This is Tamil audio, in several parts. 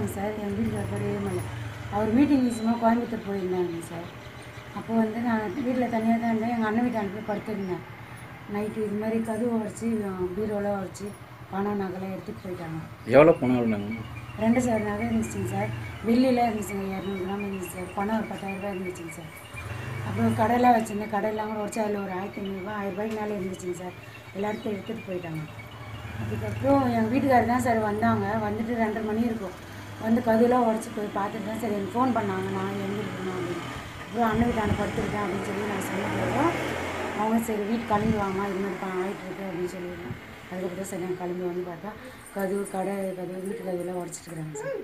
இருந்தாங்க சார் எங்கள் வீட்டில் கூடவே இல்லை அவர் மீட்டிங் விஷயமா கோயம்புத்தூர் போயிருந்தாங்க சார் அப்போ வந்து நான் வீட்டில் தனியாக தான் இருந்தேன் எங்கள் அண்ணன் வீட்டாண்ட போய் படுத்திருந்தேன் நைட்டு இது மாதிரி கதவு உடச்சி பீரோலாம் உடச்சி பணம் நகைலாம் எடுத்துகிட்டு போயிட்டாங்க எவ்வளோ பணம் இருந்தாங்க ரெண்டு சார் நகை இருந்துச்சுங்க சார் வெள்ளிலாம் இருந்துச்சுங்க இரநூறு கிராம் இருந்துச்சு சார் பணம் ஒரு பத்தாயிரம் ரூபாய் இருந்துச்சுங்க சார் அப்புறம் கடையெல்லாம் வச்சுருந்தேன் கடையெல்லாம் கூட உடச்சி அதில் ஒரு ஆயிரத்தி ஐநூறுரூவா ஆயிரம் ரூபாய்க்கு மேலே இருந்துச்சுங்க சார் எல்லாத்தையும் எடுத்துகிட்டு போயிட்டாங்க அதுக்கப்புறம் எங்கள் வீட்டுக்காரர் தான் சார் வந்தாங்க வந்துட்டு ரெண்டரை மணி இருக்கும் வந்து கதவுலாம் உடச்சி போய் பார்த்துட்டு தான் சார் எனக்கு ஃபோன் பண்ணாங்க நான் எங்கே இருக்கணும் அப்படின்னு அப்புறம் அண்ணன் வீட்டாண்ட படுத்துருக்கேன் அப்படின்னு சொல்லி நான் சொன்னதுக்கப்புறம் அவங்க சரி வீட்டு கிளம்பி வாங்க இது மாதிரி பணம் ஆகிட்டு இருக்கு அப்படின்னு சொல்லியிருந்தேன் அதுக்கப்புறம் சரி நான் கிளம்பி வந்து பார்த்தா கதவு கடை கதவு வீட்டு கதவுலாம் உடச்சிட்டு இருக்கிறாங்க சார்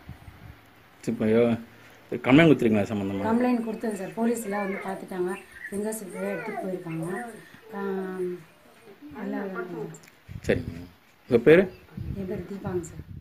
இப்போ கம்ப்ளைண்ட் கொடுத்துருங்களா சம்மந்தமாக கம்ப்ளைண்ட் கொடுத்தேன் சார் போலீஸ்லாம் வந்து பார்த்துட்டாங்க ஃபிங்கர் ஸ்லிப்லாம் எடுத்துகிட்டு போயிருக்காங்க ஆம், நல்லா சரிங்க உங்கள் பேர் என் பேர் தீபாங்க சார்